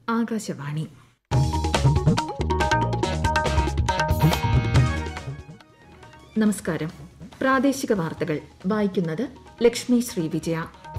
ആകാശവാണി നമസ്കാരം പ്രാദേശിക വാർത്തകൾ വായിക്കുന്നത് ലക്ഷ്മി ശ്രീ വിജയ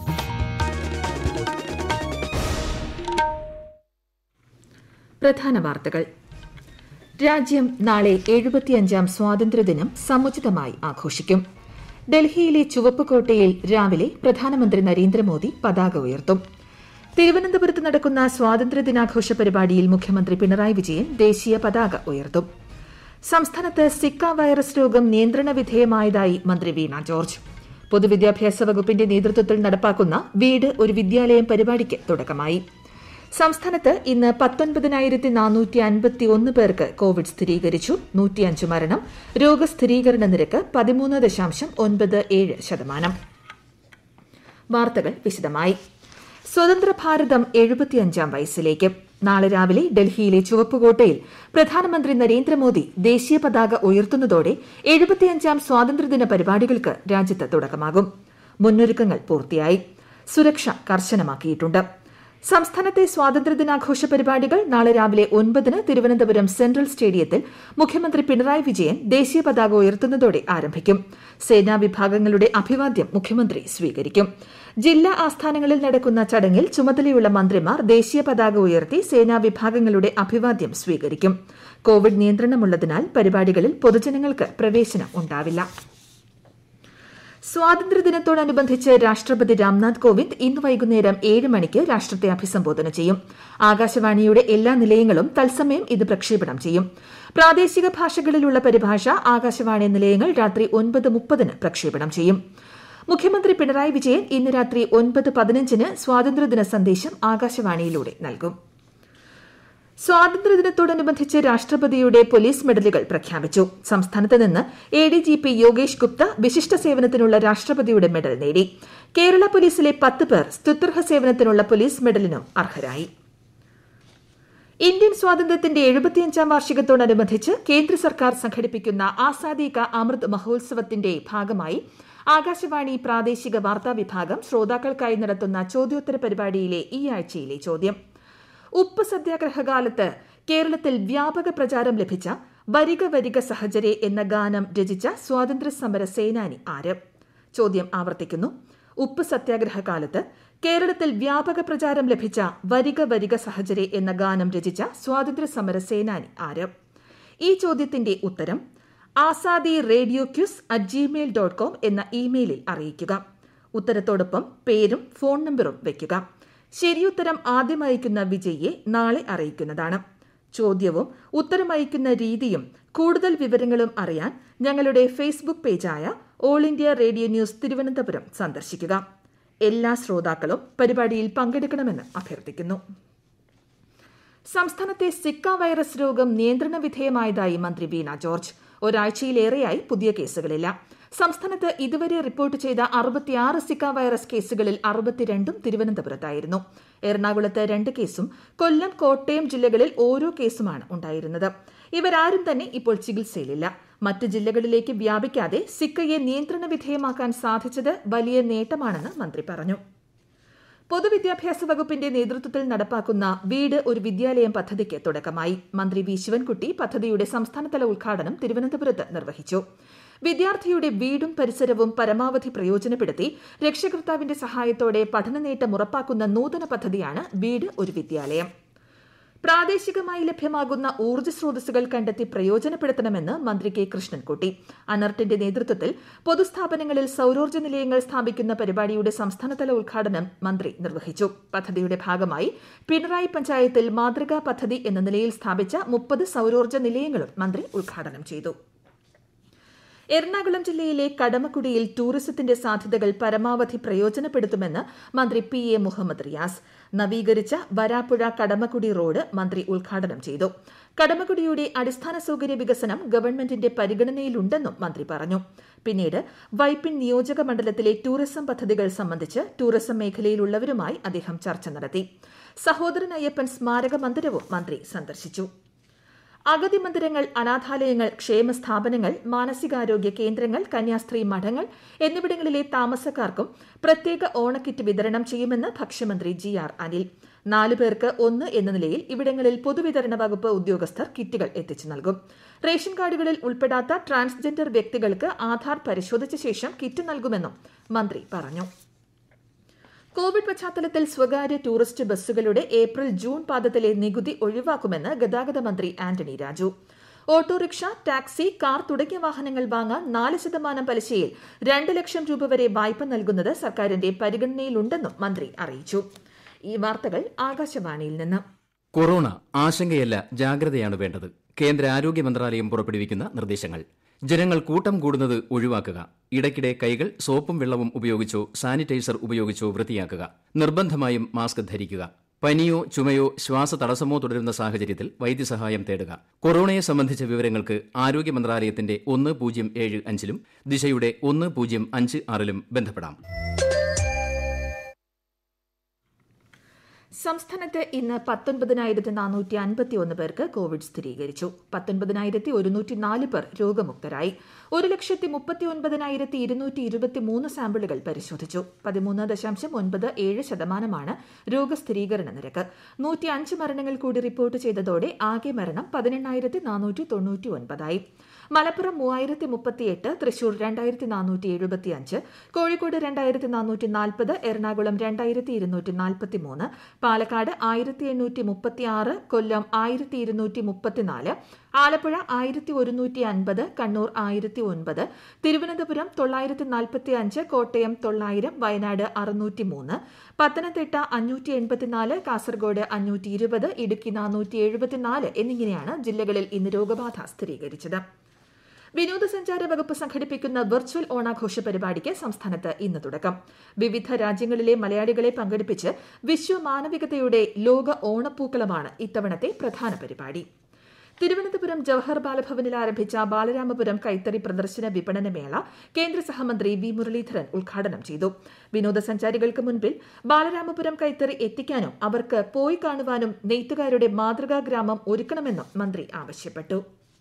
പ്രധാന വാർത്തകൾ രാജ്യം നാളെ എഴുപത്തിയഞ്ചാം സ്വാതന്ത്ര്യദിനം സമുചിതമായി ആഘോഷിക്കും ഡൽഹിയിലെ ചുവപ്പുകോട്ടയിൽ രാവിലെ പ്രധാനമന്ത്രി നരേന്ദ്രമോദി പതാക ഉയർത്തും തിരുവനന്തപുരത്ത് നടക്കുന്ന സ്വാതന്ത്ര്യദിനാഘോഷ പരിപാടിയിൽ മുഖ്യമന്ത്രി പിണറായി വിജയൻ ദേശീയ പതാക ഉയർത്തും സംസ്ഥാനത്ത് സിക്ക വൈറസ് രോഗം നിയന്ത്രണ വിധേയമായതായി മന്ത്രി വീണ ജോർജ് പൊതുവിദ്യാഭ്യാസ വകുപ്പിന്റെ നേതൃത്വത്തിൽ നടപ്പാക്കുന്ന വീട് ഒരു വിദ്യാലയം പരിപാടിക്ക് തുടക്കമായി സംസ്ഥാനത്ത് ഇന്ന് പത്തൊൻപതിനായിരത്തി നാനൂറ്റി അൻപത്തി ഒന്ന് പേർക്ക് കോവിഡ് സ്ഥിരീകരിച്ചു നൂറ്റിയഞ്ച് മരണം രോഗസ്ഥിരീകരണ നിരക്ക് പതിമൂന്ന് ദശാംശം ഒൻപത് ഏഴ് ശതമാനം വാർത്തകൾ വിശദമായി സ്വതന്ത്ര ഭാരതം എഴുപത്തിയഞ്ചാം വയസ്സിലേക്ക് നാളെ രാവിലെ ഡൽഹിയിലെ ചുവപ്പുകോട്ടയിൽ പ്രധാനമന്ത്രി നരേന്ദ്രമോദി ദേശീയ പതാക ഉയർത്തുന്നതോടെ എഴുപത്തിയഞ്ചാം സ്വാതന്ത്ര്യദിന പരിപാടികൾക്ക് രാജ്യത്ത് തുടക്കമാകും മുന്നൊരുക്കങ്ങൾ പൂർത്തിയായി സുരക്ഷ കർശനമാക്കിയിട്ടുണ്ട് സംസ്ഥാനത്തെ സ്വാതന്ത്ര്യദിനാഘോഷ പരിപാടികൾ നാളെ രാവിലെ ഒൻപതിന് തിരുവനന്തപുരം സെൻട്രൽ സ്റ്റേഡിയത്തിൽ മുഖ്യമന്ത്രി പിണറായി വിജയൻ ദേശീയ പതാക ഉയർത്തുന്നതോടെ ആരംഭിക്കും സേനാ വിഭാഗങ്ങളുടെ അഭിവാദ്യം മുഖ്യമന്ത്രി സ്വീകരിക്കും ജില്ലാ ആസ്ഥാനങ്ങളിൽ നടക്കുന്ന ചടങ്ങിൽ ചുമതലയുള്ള മന്ത്രിമാർ ദേശീയ പതാക ഉയർത്തി സേനാ വിഭാഗങ്ങളുടെ അഭിവാദ്യം സ്വീകരിക്കും കോവിഡ് നിയന്ത്രണമുള്ളതിനാൽ പരിപാടികളിൽ പൊതുജനങ്ങൾക്ക് പ്രവേശനം ഉണ്ടാവില്ല സ്വാതന്ത്ര്യദിനത്തോടനുബന്ധിച്ച് രാഷ്ട്രപതി രാംനാഥ് കോവിന്ദ് ഇന്ന് വൈകുന്നേരം ഏഴ് മണിക്ക് രാഷ്ട്രത്തെ അഭിസംബോധന ചെയ്യും ആകാശവാണിയുടെ എല്ലാ നിലയങ്ങളും തത്സമയം ഇത് പ്രക്ഷേപണം ചെയ്യും പ്രാദേശിക ഭാഷകളിലുള്ള പരിഭാഷ ആകാശവാണി നിലയങ്ങൾ രാത്രി ഒൻപത് മുപ്പതിന് പ്രക്ഷേപണം ചെയ്യും മുഖ്യമന്ത്രി പിണറായി വിജയൻ ഇന്ന് രാത്രി ഒൻപത് പതിനഞ്ചിന് സ്വാതന്ത്ര്യദിന സന്ദേശം ആകാശവാണിയിലൂടെ നൽകും സ്വാതന്ത്ര്യദിനത്തോടനുബന്ധിച്ച് രാഷ്ട്രപതിയുടെ പോലീസ് മെഡലുകൾ പ്രഖ്യാപിച്ചു സംസ്ഥാനത്ത് നിന്ന് A D G P Yogesh Gupta വിശിഷ്ട സേവനത്തിനുള്ള രാഷ്ട്രപതിയുടെ മെഡൽ നേടി കേരള പോലീസിലെ പത്ത് പേർ സ്തുത്യർഹ സേവനത്തിനുള്ള പോലീസ് മെഡലിനും അർഹരായി ഇന്ത്യൻ സ്വാതന്ത്ര്യത്തിന്റെ എഴുപത്തിയഞ്ചാം വാർഷികത്തോടനുബന്ധിച്ച് കേന്ദ്ര സർക്കാർ സംഘടിപ്പിക്കുന്ന ആസാദി കാ അമൃത് മഹോത്സവത്തിന്റെ ഭാഗമായി ആകാശവാണി പ്രാദേശിക വാർത്താ വിഭാഗം ശ്രോതാക്കൾക്കായി നടത്തുന്ന ചോദ്യോത്തര പരിപാടിയിലെ ഈ ആഴ്ചയിലെ ചോദ്യം ഉപ്പ് സത്യാഗ്രഹകാലത്ത് കേരളത്തിൽ വ്യാപക പ്രചാരം ലഭിച്ച വരിക വരിക സഹചരെ എന്ന ഗാനം രചിച്ച സ്വാതന്ത്ര്യ സമര സേനാനി ആര് ചോദ്യം ആവർത്തിക്കുന്നു ഉപ്പ് സത്യാഗ്രഹകാലത്ത് കേരളത്തിൽ വ്യാപക പ്രചാരം ലഭിച്ച വരിക വരിക സഹചരെ എന്ന ഗാനം രചിച്ച സ്വാതന്ത്ര്യ സമര സേനാനി ആര് ഈ ചോദ്യത്തിന്റെ ഉത്തരം Azadi radio Qs at gmail dot com എന്ന ഇമെയിലിൽ അറിയിക്കുക ഉത്തരത്തോടൊപ്പം പേരും ഫോൺ നമ്പറും വയ്ക്കുക ശരിയുത്തരം ആദ്യം അയക്കുന്ന വിജയിയെ നാളെ അറിയിക്കുന്നതാണ് ചോദ്യവും ഉത്തരം അയക്കുന്ന രീതിയും കൂടുതൽ വിവരങ്ങളും അറിയാൻ ഞങ്ങളുടെ ഫേസ്ബുക്ക് പേജായ all India radio news Thiruvananthapuram സന്ദർശിക്കുക എല്ലാ ശ്രോതാക്കളും പരിപാടിയിൽ പങ്കെടുക്കണമെന്ന് അഭ്യർത്ഥിക്കുന്നു സംസ്ഥാനത്തെ സിക്ക വൈറസ് രോഗം നിയന്ത്രണ വിധേയമായതായി മന്ത്രി വീണ ജോർജ് ഒരാഴ്ചയിലേറെയായി പുതിയ കേസുകളില്ല സംസ്ഥാനത്ത് ഇതുവരെ റിപ്പോർട്ട് ചെയ്ത അറുപത്തിയാറ് സിക്ക വൈറസ് കേസുകളിൽ അറുപത്തിരണ്ടും തിരുവനന്തപുരത്തായിരുന്നു എറണാകുളത്ത് രണ്ട് കേസും കൊല്ലം കോട്ടയം ജില്ലകളിൽ ഓരോ കേസുമാണ് ഉണ്ടായിരുന്നത് ഇവരാരും തന്നെ ഇപ്പോൾ ചികിത്സയിലില്ല മറ്റ് ജില്ലകളിലേക്ക് വ്യാപിക്കാതെ സിക്കയെ നിയന്ത്രണ വിധേയമാക്കാൻ സാധിച്ചത് വലിയ നേട്ടമാണെന്ന് മന്ത്രി പറഞ്ഞു പൊതുവിദ്യാഭ്യാസ വകുപ്പിന്റെ നേതൃത്വത്തിൽ നടപ്പാക്കുന്ന വീട് ഒരു വിദ്യാലയം പദ്ധതിക്ക് തുടക്കമായി മന്ത്രി വി ശിവൻകുട്ടി പദ്ധതിയുടെ സംസ്ഥാനതല ഉദ്ഘാടനം തിരുവനന്തപുരത്ത് നിർവഹിച്ചു വിദ്യാർത്ഥിയുടെ വീടും പരിസരവും പരമാവധി പ്രയോജനപ്പെടുത്തി രക്ഷകർത്താവിന്റെ സഹായത്തോടെ പഠനനേട്ടം ഉറപ്പാക്കുന്ന നൂതന പദ്ധതിയാണ് വീട് ഒരു വിദ്യാലയം പ്രാദേശികമായി ലഭ്യമാകുന്ന ഊർജ്ജ സ്രോതസ്സുകൾ കണ്ടെത്തി പ്രയോജനപ്പെടുത്തണമെന്ന് മന്ത്രി കെ കൃഷ്ണൻകുട്ടി അനർട്ടിന്റെ നേതൃത്വത്തിൽ പൊതുസ്ഥാപനങ്ങളിൽ സൌരോർജ്ജ നിലയങ്ങൾ സ്ഥാപിക്കുന്ന പരിപാടിയുടെ സംസ്ഥാനതല ഉദ്ഘാടനം മന്ത്രി നിർവഹിച്ചു പദ്ധതിയുടെ ഭാഗമായി പിണറായി പഞ്ചായത്തിൽ മാതൃകാ പദ്ധതി എന്ന നിലയിൽ സ്ഥാപിച്ച മുപ്പത് സൌരോർജ്ജ നിലയങ്ങളും മന്ത്രി ഉദ്ഘാടനം ചെയ്തു എറണാകുളം ജില്ലയിലെ കടമക്കുടിയിൽ ടൂറിസത്തിന്റെ സാധ്യതകൾ പരമാവധി പ്രയോജനപ്പെടുത്തുമെന്ന് മന്ത്രി പി എ മുഹമ്മദ് റിയാസ് നവീകരിച്ച വരാപ്പുഴ കടമക്കുടി റോഡ് മന്ത്രി ഉദ്ഘാടനം ചെയ്തു കടമക്കുടിയുടെ അടിസ്ഥാന സൌകര്യ വികസനം ഗവൺമെന്റിന്റെ പരിഗണനയിലുണ്ടെന്നും മന്ത്രി പറഞ്ഞു പിന്നീട് വൈപ്പിൻ നിയോജക മണ്ഡലത്തിലെ ടൂറിസം പദ്ധതികൾ സംബന്ധിച്ച് ടൂറിസം മേഖലയിലുള്ളവരുമായി അദ്ദേഹം ചർച്ച നടത്തി സഹോദരൻ അയ്യപ്പൻ സ്മാരക മന്ദിരവും മന്ത്രി സന്ദർശിച്ചു അഗതി മന്ദിരങ്ങൾ അനാഥാലയങ്ങൾ ക്ഷേമ സ്ഥാപനങ്ങൾ മാനസികാരോഗ്യ കേന്ദ്രങ്ങൾ കന്യാസ്ത്രീ മഠങ്ങൾ എന്നിവിടങ്ങളിലെ താമസക്കാർക്കും പ്രത്യേക ഓണക്കിറ്റ് വിതരണം ചെയ്യുമെന്ന് ഭക്ഷ്യമന്ത്രി ജി ആർ അനിൽ നാല് പേർക്ക് ഒന്ന് എന്ന നിലയിൽ ഇവിടങ്ങളിൽ പൊതുവിതരണ വകുപ്പ് ഉദ്യോഗസ്ഥർ കിറ്റുകൾ എത്തിച്ചു നൽകും റേഷൻ കാർഡുകളിൽ ഉൾപ്പെടാത്ത ട്രാൻസ്ജെൻഡർ വ്യക്തികൾക്ക് ആധാർ പരിശോധിച്ച ശേഷം കിറ്റ് നൽകുമെന്നും മന്ത്രി പറഞ്ഞു കോവിഡ് പശ്ചാത്തലത്തിൽ സ്വകാര്യ ടൂറിസ്റ്റ് ബസ്സുകളുടെ ഏപ്രിൽ ജൂൺ പാദത്തിലെ നികുതി ഒഴിവാക്കുമെന്ന് ഗതാഗത മന്ത്രി Antony Raju auto rickshaw taxi car തുടങ്ങിയ വാഹനങ്ങൾ വാങ്ങാൻ നാല് ശതമാനം പലിശയിൽ രണ്ട് ലക്ഷം രൂപ വരെ വായ്പ നൽകുന്നത് സർക്കാരിന്റെ പരിഗണനയിലുണ്ടെന്നും മന്ത്രി അറിയിച്ചു ഈ വാർത്തകൾ ആകാശവാണിയിൽ നിന്ന് കൊറോണ ആശങ്കയല്ല ജാഗ്രതയാണ് വേണ്ടത് കേന്ദ്ര ആരോഗ്യ മന്ത്രാലയം പുറപ്പെടുവിക്കുന്ന നിർദ്ദേശങ്ങൾ ജനങ്ങൾ കൂട്ടം കൂടുന്നത് ഒഴിവാക്കുക ഇടയ്ക്കിടെ കൈകൾ സോപ്പും വെള്ളവും ഉപയോഗിച്ചോ സാനിറ്റൈസർ ഉപയോഗിച്ചോ വൃത്തിയാക്കുക നിർബന്ധമായും മാസ്ക് ധരിക്കുക പനിയോ ചുമയോ ശ്വാസതടസ്സമോ തുടരുന്ന സാഹചര്യത്തിൽ വൈദ്യസഹായം തേടുക കൊറോണയെ സംബന്ധിച്ച വിവരങ്ങൾക്ക് ആരോഗ്യ മന്ത്രാലയത്തിന്റെ ഒന്ന് പൂജ്യം ഏഴ് അഞ്ചിലും ദിശയുടെ ഒന്ന് പൂജ്യം അഞ്ച് ആറിലും ബന്ധപ്പെടാം സംസ്ഥാനത്ത് ഇന്ന് പത്തൊൻപതിനായിരത്തി നാനൂറ്റി അൻപത്തി ഒന്ന് പേർക്ക് കോവിഡ് സ്ഥിരീകരിച്ചു പത്തൊൻപതിനായിരത്തി ഒരുന്നൂറ്റി നാല് പേർ രോഗമുക്തരായി ഒരു ലക്ഷത്തി മുപ്പത്തി ഒൻപതിനായിരത്തി ഇരുന്നൂറ്റി ഇരുപത്തി മൂന്ന് സാമ്പിളുകൾ പരിശോധിച്ചു പതിമൂന്ന് ദശാംശം ഒൻപത് ഏഴ് ശതമാനമാണ് രോഗസ്ഥിരീകരണ നിരക്ക് നൂറ്റി അഞ്ച് മരണങ്ങൾ കൂടി റിപ്പോർട്ട് ചെയ്തതോടെ ആകെ മരണം പതിനെണ്ണായിരത്തി നാനൂറ്റി തൊണ്ണൂറ്റി ഒൻപതായി മലപ്പുറം മൂവായിരത്തി മുപ്പത്തിയെട്ട് തൃശൂർ രണ്ടായിരത്തി നാനൂറ്റി എഴുപത്തിയഞ്ച് കോഴിക്കോട് രണ്ടായിരത്തി നാനൂറ്റി നാൽപ്പത് എറണാകുളം രണ്ടായിരത്തി ഇരുന്നൂറ്റി നാൽപ്പത്തി മൂന്ന് പാലക്കാട് ആയിരത്തി എണ്ണൂറ്റി മുപ്പത്തി ആറ് കൊല്ലം ആയിരത്തി ഇരുന്നൂറ്റി മുപ്പത്തിനാല് ആലപ്പുഴ ആയിരത്തി ഒരുന്നൂറ്റി അൻപത് കണ്ണൂർ ആയിരത്തി ഒൻപത് തിരുവനന്തപുരം തൊള്ളായിരത്തി നാൽപ്പത്തി അഞ്ച് കോട്ടയം തൊള്ളായിരം വയനാട് അറുന്നൂറ്റി മൂന്ന് പത്തനംതിട്ട അഞ്ഞൂറ്റി എൺപത്തിനാല് കാസർഗോഡ് അഞ്ഞൂറ്റി ഇരുപത് ഇടുക്കി നാനൂറ്റി എഴുപത്തിനാല് എന്നിങ്ങനെയാണ് ജില്ലകളിൽ ഇന്ന് രോഗബാധ സ്ഥിരീകരിച്ചത് വിനോദസഞ്ചാര വകുപ്പ് സംഘടിപ്പിക്കുന്ന വെർച്വൽ ഓണാഘോഷ പരിപാടിക്ക് സംസ്ഥാനത്ത് ഇന്ന് തുടക്കം വിവിധ രാജ്യങ്ങളിലെ മലയാളികളെ പങ്കെടുപ്പിച്ച് വിശ്വമാനവികതയുടെ ലോക ഓണപ്പൂക്കളമാണ് ഇത്തവണത്തെ പ്രധാന പരിപാടി തിരുവനന്തപുരം ജവഹർ ബാലഭവനിൽ ആരംഭിച്ച ബാലരാമപുരം കൈത്തറി പ്രദർശന വിപണന മേള കേന്ദ്ര സഹമന്ത്രി വി മുരളീധരൻ ഉദ്ഘാടനം ചെയ്തു വിനോദസഞ്ചാരികൾക്ക് മുൻപിൽ ബാലരാമപുരം കൈത്തറി എത്തിക്കാനും അവർക്ക് പോയി കാണുവാനും നെയ്ത്തുകാരുടെ മാതൃകാ ഗ്രാമം ഒരുക്കണമെന്നും മന്ത്രി ആവശ്യപ്പെട്ടു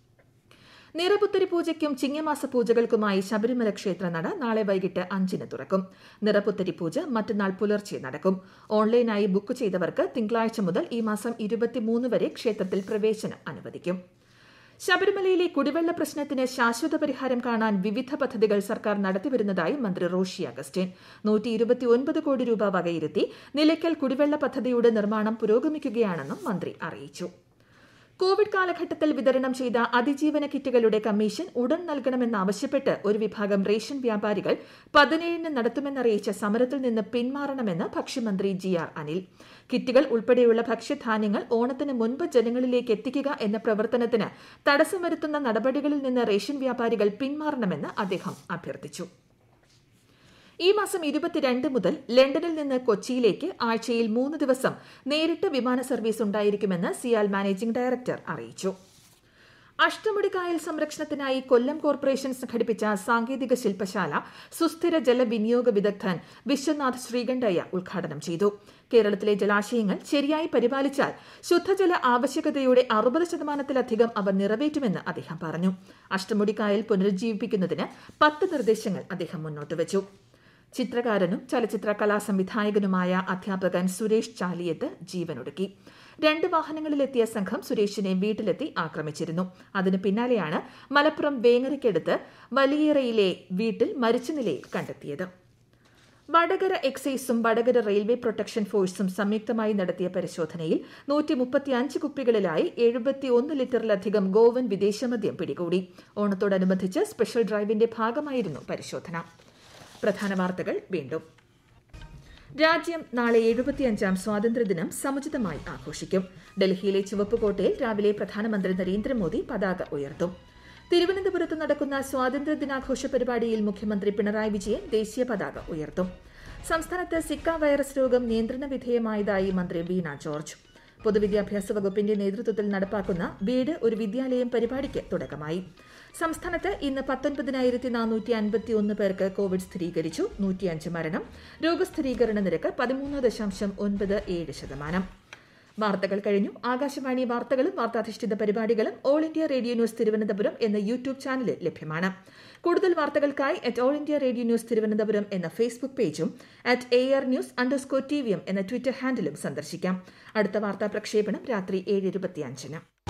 നിറപുത്തരി പൂജയ്ക്കും ചിങ്ങമാസ പൂജകൾക്കുമായി ശബരിമല ക്ഷേത്രനട നാളെ വൈകിട്ട് അഞ്ചിന് തുറക്കും നിറപുത്തരി പൂജ മറ്റന്നാൾ പുലർച്ചെ നടക്കും ഓൺലൈനായി ബുക്ക് ചെയ്തവർക്ക് തിങ്കളാഴ്ച മുതൽ ഈ മാസം ഇരുപത്തിമൂന്ന് വരെ ക്ഷേത്രത്തിൽ പ്രവേശനം അനുവദിക്കും ശബരിമലയിലെ കുടിവെള്ള പ്രശ്നത്തിന് ശാശ്വത പരിഹാരം കാണാൻ വിവിധ പദ്ധതികൾ സർക്കാർ നടത്തിവരുന്നതായി മന്ത്രി റോഷി അഗസ്റ്റിൻ നൂറ്റി ഇരുപത്തിയൊൻപത് കോടി രൂപ വകയിരുത്തി നിലയ്ക്കൽ കുടിവെള്ള പദ്ധതിയുടെ നിർമ്മാണം പുരോഗമിക്കുകയാണെന്നും മന്ത്രി അറിയിച്ചു കോവിഡ് കാലഘട്ടത്തിൽ വിതരണം ചെയ്ത അതിജീവന കിറ്റുകളുടെ കമ്മീഷൻ ഉടൻ നൽകണമെന്നാവശ്യപ്പെട്ട് ഒരു വിഭാഗം റേഷൻ വ്യാപാരികൾ പതിനേഴിന് നടത്തുമെന്നറിയിച്ച സമരത്തിൽ നിന്ന് പിന്മാറണമെന്ന് ഭക്ഷ്യമന്ത്രി ജി ആർ അനിൽ കിറ്റുകൾ ഉൾപ്പെടെയുള്ള ഭക്ഷ്യധാന്യങ്ങൾ ഓണത്തിന് മുൻപ് ജനങ്ങളിലേക്ക് എത്തിക്കുക എന്ന പ്രവർത്തനത്തിന് തടസ്സം വരുത്തുന്ന നടപടികളിൽ നിന്ന് റേഷൻ വ്യാപാരികൾ പിന്മാറണമെന്ന് അദ്ദേഹം അഭ്യർത്ഥിച്ചു ഈ മാസം ഇരുപത്തിരണ്ട് മുതൽ ലണ്ടനിൽ നിന്ന് കൊച്ചിയിലേക്ക് ആഴ്ചയിൽ മൂന്ന് ദിവസം നേരിട്ട് വിമാന സർവീസ് ഉണ്ടായിരിക്കുമെന്ന് സിയാൽ മാനേജിംഗ് ഡയറക്ടർ അറിയിച്ചു അഷ്ടമുടി കായൽ സംരക്ഷണത്തിനായി കൊല്ലം കോർപ്പറേഷൻ സംഘടിപ്പിച്ച സാങ്കേതിക ശില്പശാല സുസ്ഥിര ജലവിനിയോഗ വിദഗ്ധൻ വിശ്വനാഥ് ശ്രീകണ്ഠയ്യ ഉദ്ഘാടനം ചെയ്തു കേരളത്തിലെ ജലാശയങ്ങൾ ശരിയായി പരിപാലിച്ചാൽ ശുദ്ധജല ആവശ്യകതയുടെ അറുപത് ശതമാനത്തിലധികം അവ നിറവേറ്റുമെന്ന് അദ്ദേഹം പറഞ്ഞു അഷ്ടമുടി കായൽ പുനരുജ്ജീവിപ്പിക്കുന്നതിന് പത്ത് നിർദ്ദേശങ്ങൾ അദ്ദേഹം മുന്നോട്ട് വെച്ചു ചിത്രകാരനും ചലച്ചിത്ര കലാസംവിധായകനുമായ അധ്യാപകൻ സുരേഷ് ചാലിയത്ത് ജീവനൊടുക്കി രണ്ട് വാഹനങ്ങളിലെത്തിയ സംഘം സുരേഷിനെ വീട്ടിലെത്തി ആക്രമിച്ചിരുന്നു അതിന് പിന്നാലെയാണ് മലപ്പുറം വേങ്ങരയ്ക്കടുത്ത് വലിയറയിലെ വീട്ടിൽ മരിച്ച നിലയിൽ കണ്ടെത്തിയത് വടകര എക്സൈസും വടകര റെയിൽവേ പ്രൊട്ടക്ഷൻ ഫോഴ്സും സംയുക്തമായി നടത്തിയ പരിശോധനയിൽ നൂറ്റി മുപ്പത്തിയഞ്ച് കുപ്പികളിലായി എഴുപത്തിയൊന്ന് ലിറ്ററിലധികം ഗോവൻ വിദേശമദ്യം പിടികൂടി ഓണത്തോടനുബന്ധിച്ച് സ്പെഷ്യൽ ഡ്രൈവിന്റെ ഭാഗമായിരുന്നു പരിശോധന പ്രധാന വാർത്തകൾ വീണ്ടും രാജ്യം നാളെ എഴുപത്തിയഞ്ചാം സ്വാതന്ത്ര്യദിനം സമുചിതമായി ആഘോഷിക്കും ഡൽഹിയിലെ ചുവപ്പുകോട്ടയിൽ രാവിലെ പ്രധാനമന്ത്രി നരേന്ദ്രമോദി പതാക ഉയർത്തും തിരുവനന്തപുരത്ത് നടക്കുന്ന സ്വാതന്ത്ര്യ ദിനാഘോഷ പരിപാടിയിൽ മുഖ്യമന്ത്രി പിണറായി വിജയൻ ദേശീയ പതാക ഉയർത്തും സംസ്ഥാനത്ത് സിക്ക വൈറസ് രോഗം നിയന്ത്രണ വിധേയമായതായി മന്ത്രി വീണ ജോർജ് പൊതുവിദ്യാഭ്യാസ വകുപ്പിന്റെ നേതൃത്വത്തിൽ നടപ്പാക്കുന്ന വീട് ഒരു വിദ്യാലയം പരിപാടിക്ക് തുടക്കമായി സംസ്ഥാനത്ത് ഇന്ന് പത്തൊൻപതിനായിരത്തി നാനൂറ്റി അൻപത്തി ഒന്ന് പേർക്ക് കോവിഡ് സ്ഥിരീകരിച്ചു നൂറ്റിയഞ്ച് മരണം രോഗസ്ഥിരീകരണ നിരക്ക് പതിമൂന്ന് ദശാംശം ഒൻപത് ഏഴ് ശതമാനം വാർത്തകൾ കഴിഞ്ഞു ആകാശവാണി വാർത്തകളും വാർത്താധിഷ്ഠിത പരിപാടികളും all India radio news Thiruvananthapuram എന്ന യൂട്യൂബ് ചാനലിൽ ലഭ്യമാണ് കൂടുതൽ വാർത്തകൾക്കായി at all India radio news Thiruvananthapuram എന്ന ഫേസ്ബുക്ക് പേജും at A R news underscore T V M എന്ന ട്വിറ്റർ ഹാൻഡിലും സന്ദർശിക്കാം അടുത്ത വാർത്താ പ്രക്ഷേപണം രാത്രി ഏഴ് ഇരുപത്തിയഞ്ചിന്